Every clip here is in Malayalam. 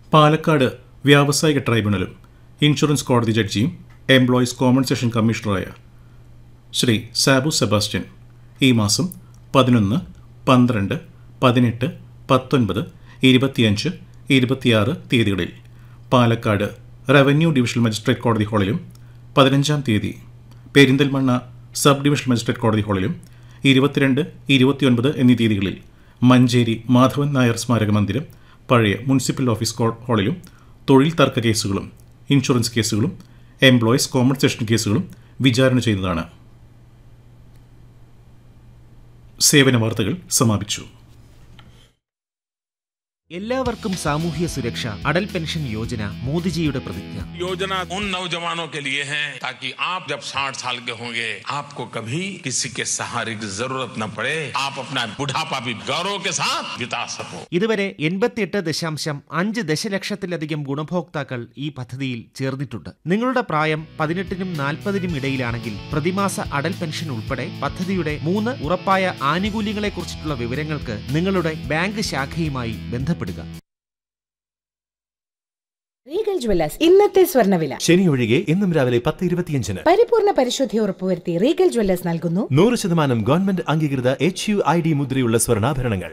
പാലക്കാട് വ്യാവസായിക ട്രൈബ്യൂണലും ഇൻഷുറൻസ് കോടതി ജഡ്ജിയും എംപ്ലോയീസ് കോമ്പൻസേഷൻ കമ്മീഷണറായ ശ്രീ സാബു സെബാസ്റ്റ്യൻ ഈ മാസം പതിനൊന്ന് പന്ത്രണ്ട് പതിനെട്ട് പത്തൊൻപത് ഇരുപത്തിയഞ്ച് ഇരുപത്തിയാറ് തീയതികളിൽ പാലക്കാട് റവന്യൂ ഡിവിഷണൽ മജിസ്ട്രേറ്റ് കോടതി ഹാളിലും പതിനഞ്ചാം തീയതി പെരിന്തൽമണ്ണ സബ് ഡിവിഷണൽ മജിസ്ട്രേറ്റ് കോടതി ഹാളിലും ഇരുപത്തിരണ്ട് ഇരുപത്തിയൊൻപത് എന്നീ തീയതികളിൽ മഞ്ചേരി മാധവൻ നായർ സ്മാരക മന്ദിരം പഴയ മുനിസിപ്പൽ ഓഫീസ് കോ- ഹാളിലും തൊഴിൽ തർക്ക കേസുകളും ഇൻഷുറൻസ് കേസുകളും എംപ്ലോയീസ് കോമ്പൻസേഷൻ കേസുകളും വിചാരണ ചെയ്തതാണ് സേവന വാർത്തകൾ സമാപിച്ചു എല്ലാവർക്കും സാമൂഹ്യ സുരക്ഷ അടൽ പെൻഷൻ യോജന മോദിജിയുടെ പ്രതിജ്ഞ योजना उन नौजवानों के लिए है ताकि आप जब 60 साल के होंगे आपको कभी किसी के सहारे की जरूरत न पड़े आप अपना बुढ़ापा भी गौरव के साथ बिता सको ഇതുവരെ എൺപത്തിയെട്ട് ദശാംശം അഞ്ച് ദശലക്ഷത്തിലധികം ഗുണഭോക്താക്കൾ ഈ പദ്ധതിയിൽ ചേർന്നിട്ടുണ്ട് നിങ്ങളുടെ പ്രായം പതിനെട്ടിനും നാൽപ്പതിനും ഇടയിലാണെങ്കിൽ പ്രതിമാസ അടൽ പെൻഷൻ ഉൾപ്പെടെ പദ്ധതിയുടെ മൂന്ന് ഉറപ്പായ ആനുകൂല്യങ്ങളെക്കുറിച്ചിട്ടുള്ള വിവരങ്ങൾക്ക് നിങ്ങളുടെ ബാങ്ക് ശാഖയുമായി ബന്ധപ്പെടുക റീഗൽ ജ്വല്ലേഴ്സ് ഇന്നത്തെ സ്വർണ്ണവില ശനി ഒഴികെ ഇന്നും രാവിലെ പത്ത് ഇരുപത്തിയഞ്ചിന് പരിപൂർണ പരിശുദ്ധി ഉറപ്പുവരുത്തി റീഗൽ ജ്വല്ലേഴ്സ് നൽകുന്നു നൂറ് ശതമാനം ഗവൺമെന്റ് അംഗീകൃത എച്ച് യു ഐ ഡി മുദ്രയുള്ള സ്വർണ്ണാഭരണങ്ങൾ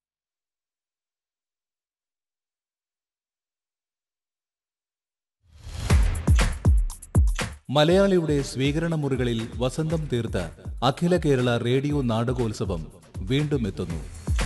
മലയാളിയുടെ സ്വീകരണ മുറികളിൽ വസന്തം തീർത്ത അഖില കേരള റേഡിയോ നാടകോത്സവം വീണ്ടും എത്തുന്നു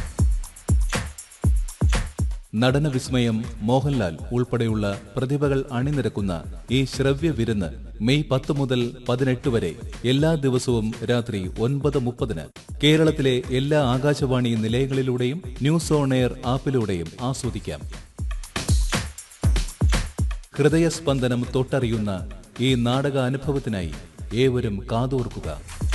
നടന വിസ്മയം മോഹൻലാൽ ഉൾപ്പെടെയുള്ള പ്രതിഭകൾ അണിനിരക്കുന്ന ഈ ശ്രവ്യ വിരുന്ന് മെയ് പത്ത് മുതൽ പതിനെട്ട് വരെ എല്ലാ ദിവസവും രാത്രി ഒൻപത് മുപ്പതിന് കേരളത്തിലെ എല്ലാ ആകാശവാണി നിലയങ്ങളിലൂടെയും ന്യൂസ് ഓൺ എയർ ആപ്പിലൂടെയും ആസ്വദിക്കാം ഹൃദയസ്പന്ദനം തൊട്ടറിയുന്ന ഈ നാടക അനുഭവത്തിനായി ഏവരും കാതോർക്കുക